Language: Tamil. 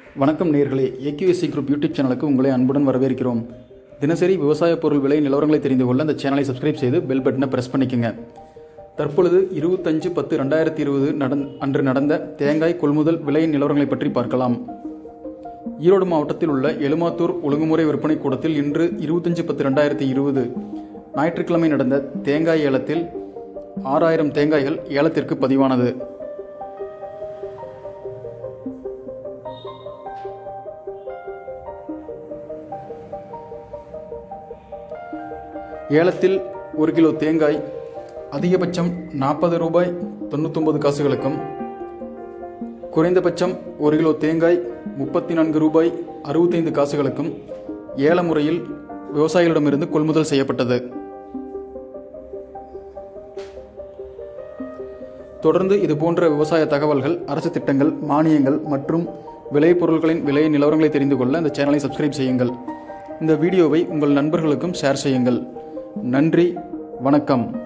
வணக்கம் நேர்களே ஏக்யூஎஸ்சி குரூப் யூடியூப் சேனலுக்கு உங்களை அன்புடன் வரவேற்கிறோம் தினசரி விவசாய பொருள் விலை நிலவரங்களை தெரிந்து கொள்ள அந்த சேனலை சப்ஸ்கிரைப் செய்து பெல் பட்டனை பிரஸ் பண்ணிக்கோங்க தற்பொழுது இருபத்தஞ்சு பத்து ரெண்டாயிரத்தி இருபது நடந் அன்று நடந்த தேங்காய் கொள்முதல் விலை நிலவரங்களை பற்றி பார்க்கலாம் ஈரோடு மாவட்டத்தில் உள்ள எலுமாத்தூர் ஒழுங்குமுறை விற்பனை கூடத்தில் இன்று இருபத்தஞ்சு பத்து ரெண்டாயிரத்தி இருபது ஞாயிற்றுக்கிழமை நடந்த தேங்காய் ஏலத்தில் ஆறாயிரம் தேங்காய்கள் ஏலத்திற்கு பதிவானது ஏலத்தில் ஒரு கிலோ தேங்காய் அதிகபட்சம் நாற்பது ரூபாய் தொண்ணூத்தொம்பது காசுகளுக்கும் குறைந்தபட்சம் ஒரு கிலோ தேங்காய் முப்பத்தி நான்கு ரூபாய் அறுபத்தைந்து காசுகளுக்கும் ஏல முறையில் விவசாயிகளிடமிருந்து கொள்முதல் செய்யப்பட்டது தொடர்ந்து இது போன்ற விவசாய தகவல்கள் அரசு திட்டங்கள் மானியங்கள் மற்றும் விளைபொருட்களின் விலை நிலவரங்களை தெரிந்து கொள்ள இந்த சேனலை சப்ஸ்கிரைப் செய்யுங்கள் இந்த வீடியோவை உங்கள் நண்பர்களுக்கும் ஷேர் செய்யுங்கள் நன்றி வணக்கம்